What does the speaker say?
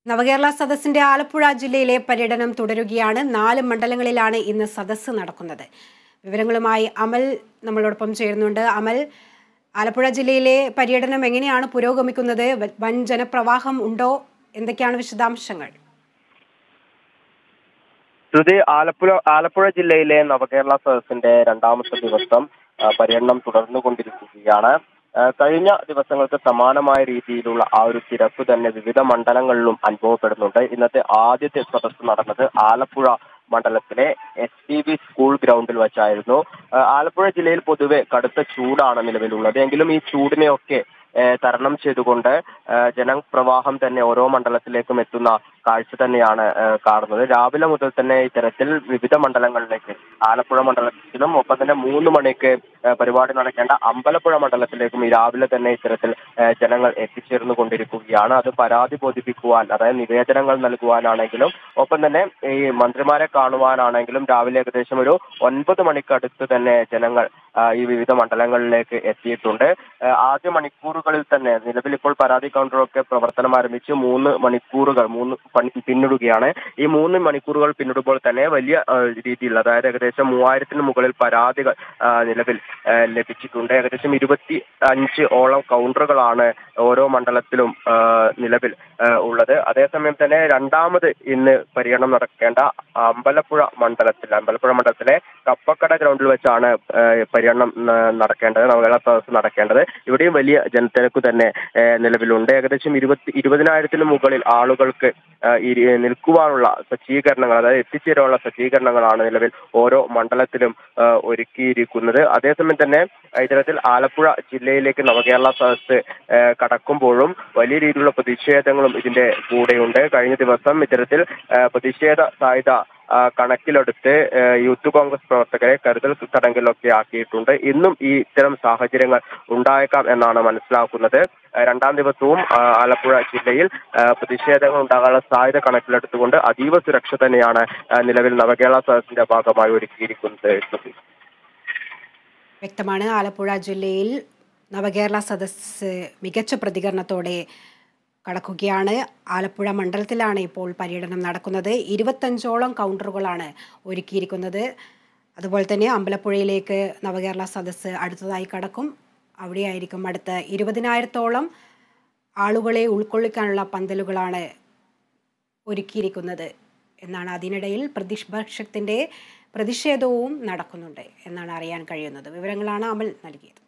നവകേരള സദസ്സിന്റെ ആലപ്പുഴ ജില്ലയിലെ പര്യടനം തുടരുകയാണ് നാല് മണ്ഡലങ്ങളിലാണ് ഇന്ന് സദസ്സ് നടക്കുന്നത് വിവരങ്ങളുമായി അമൽ നമ്മളോടൊപ്പം ചേരുന്നുണ്ട് അമൽ ആലപ്പുഴ ജില്ലയിലെ പര്യടനം എങ്ങനെയാണ് പുരോഗമിക്കുന്നത് വ- വൻ ജനപ്രവാഹം ഉണ്ടോ എന്തൊക്കെയാണ് വിശദാംശങ്ങൾ ശ്രുതി ആലപ്പുഴ ആലപ്പുഴ ജില്ലയിലെ നവകേരള സദസ്സിന്റെ രണ്ടാമത്തെ ദിവസം ആ, പര്യടനം തുടർന്നുകൊണ്ടിരിക്കുകയാണ് ആ, കഴിഞ്ഞ ദിവസങ്ങൾക്ക് സമാനമായ രീതിയിലുള്ള ആ ഒരു തിരക്ക് തന്നെ വിവിധ മണ്ഡലങ്ങളിലും അനുഭവപ്പെടുന്നുണ്ട് ഇന്നത്തെ ആദ്യത്തെ സദസ്സ് നടന്നത് ആലപ്പുഴ മണ്ഡലത്തിലെ എസ് ടി ബി സ്കൂൾ ഗ്രൗണ്ടിൽ വെച്ചായിരുന്നു ആ, ആലപ്പുഴ ജില്ലയിൽ പൊതുവെ കടുത്ത ചൂടാണ് നിലവിലുള്ളത് എങ്കിലും ഈ ചൂടിനെയൊക്കെ ഏ, തരണം ചെയ്തുകൊണ്ട് ഏ, ജനപ്രവാഹം തന്നെ ഓരോ മണ്ഡലത്തിലേക്കും എത്തുന്ന കാഴ്ച തന്നെയാണ് ഏ, കാണുന്നത് രാവിലെ മുതൽ തന്നെ ഇത്തരത്തിൽ വിവിധ മണ്ഡലങ്ങളിലേക്ക് ആലപ്പുഴ മണ്ഡലത്തിലും ഒപ്പം തന്നെ മൂന്ന് മണിക്ക് ഏ, പരിപാടി നടക്കേണ്ട അമ്പലപ്പുഴ മണ്ഡലത്തിലേക്കും ഈ രാവിലെ തന്നെ ഇത്തരത്തിൽ ഏ, ജനങ്ങൾ എത്തിച്ചേർന്നു കൊണ്ടിരിക്കുകയാണ് അത് പരാതി ബോധിപ്പിക്കുവാൻ അതായത് നിവേദനങ്ങൾ നൽകുവാനാണെങ്കിലും ഒപ്പം തന്നെ ഈ മന്ത്രിമാരെ കാണുവാനാണെങ്കിലും രാവിലെ ഏകദേശം ഒരു ഒൻപത് മണിക്കടുത്ത് തന്നെ ജനങ്ങൾ ആ, ഈ വിവിധ മണ്ഡലങ്ങളിലേക്ക് എത്തിയിട്ടുണ്ട് ആ, ആദ്യ മണിക്കൂറുകളിൽ തന്നെ നിലവിൽ ഇപ്പോൾ പരാതി കൗണ്ടറൊക്കെ പ്രവർത്തനം ആരംഭിച്ച് മൂന്ന് മണിക്കൂറുകൾ മൂന്ന് പണി പിന്നിടുകയാണ് ഈ മൂന്ന് മണിക്കൂറുകൾ പിന്നിടുമ്പോൾ തന്നെ വലിയ ആ, രീതിയിൽ അതായത് ഏകദേശം മൂവായിരത്തിന് മുകളിൽ പരാതികൾ ആ, നിലവിൽ ആ, ലഭിച്ചിട്ടുണ്ട് ഏകദേശം ഇരുപത്തി അഞ്ച് ഓളം കൗണ്ടറുകളാണ് ഓരോ മണ്ഡലത്തിലും ആ, നിലവിൽ ആ, ഉള്ളത് അതേസമയം തന്നെ രണ്ടാമത് ഇന്ന് പര്യടനം നടക്കേണ്ട അമ്പലപ്പുഴ മണ്ഡലത്തിൽ അമ്പലപ്പുഴ മണ്ഡലത്തിലെ കപ്പക്കട ഗ്രൗണ്ടിൽ വെച്ചാണ് ആ, പര്യടനം ആ, നടക്കേണ്ടത് നവകേരള സദസ് നടക്കേണ്ടത് ഇവിടെയും വലിയ ജനത്തിരക്ക് തന്നെ ആ, നിലവിലുണ്ട് ഏകദേശം ഇരുപത്തി ഇരുപതിനായിരത്തിന് മുകളിൽ ആളുകൾക്ക് ആ, ഇരി- നിൽക്കുവാനുള്ള സജ്ജീകരണങ്ങൾ അതായത് എത്തിച്ചേരാനുള്ള സജ്ജീകരണങ്ങളാണ് നിലവിൽ ഓരോ മണ്ഡലത്തിലും ആ, ഒരുക്കിയിരിക്കുന്നത് അതേസമയം തന്നെ ആ, ഇത്തരത്തിൽ ആലപ്പുഴ ജില്ലയിലേക്ക് നവകേരള സദസ് ആ, കടക്കുമ്പോഴും വലിയ രീതിയിലുള്ള പ്രതിഷേധങ്ങളും ഇതിന്റെ കൂടെയുണ്ട് കഴിഞ്ഞ ദിവസം ഇത്തരത്തിൽ ആ, പ്രതിഷേധ സാധ്യത ആ, കണക്കിലെടുത്ത് ആ, യൂത്ത് കോൺഗ്രസ് പ്രവർത്തകരെ കരുതൽ തടങ്കലിലൊക്കെ ആക്കിയിട്ടുണ്ട് ഇന്നും ഈ ഇത്തരം സാഹചര്യങ്ങൾ ഉണ്ടായേക്കാം എന്നാണ് മനസ്സിലാക്കുന്നത് ആ, രണ്ടാം ദിവസവും ആ, ആലപ്പുഴ ജില്ലയിൽ ആ, പ്രതിഷേധങ്ങൾ ഉണ്ടാകാനുള്ള സാധ്യത കണക്കിലെടുത്തുകൊണ്ട് അതീവ സുരക്ഷ തന്നെയാണ് ആ, നിലവിൽ നവകേരള സദസ്സിന്റെ ഭാഗമായി ഒരുക്കിയിരിക്കുന്നത് ശ്രുതി. വ്യക്തമാണ് ആലപ്പുഴ ജില്ലയിൽ നവകേരള സദസ്സ് മികച്ച പ്രതികരണത്തോടെ കടക്കുകയാണ് ആലപ്പുഴ മണ്ഡലത്തിലാണ് ഇപ്പോൾ പര്യടനം നടക്കുന്നത് ഇരുപത്തഞ്ചോളം കൗണ്ടറുകളാണ് ഒരുക്കിയിരിക്കുന്നത് അതുപോലെ തന്നെ അമ്പലപ്പുഴയിലേക്ക് നവകേരള സദസ്സ് അടുത്തതായി കടക്കും അവിടെയായിരിക്കും അടുത്ത ഇരുപതിനായിരത്തോളം ആളുകളെ ഉൾക്കൊള്ളിക്കാനുള്ള പന്തലുകളാണ് ഒരുക്കിയിരിക്കുന്നത് എന്നാണ് അതിനിടയിൽ പ്രതിപക്ഷത്തിൻ്റെ പ്രതിഷേധവും നടക്കുന്നുണ്ട് എന്നാണ് അറിയാൻ കഴിയുന്നത് വിവരങ്ങളാണ് അമൽ നൽകിയത്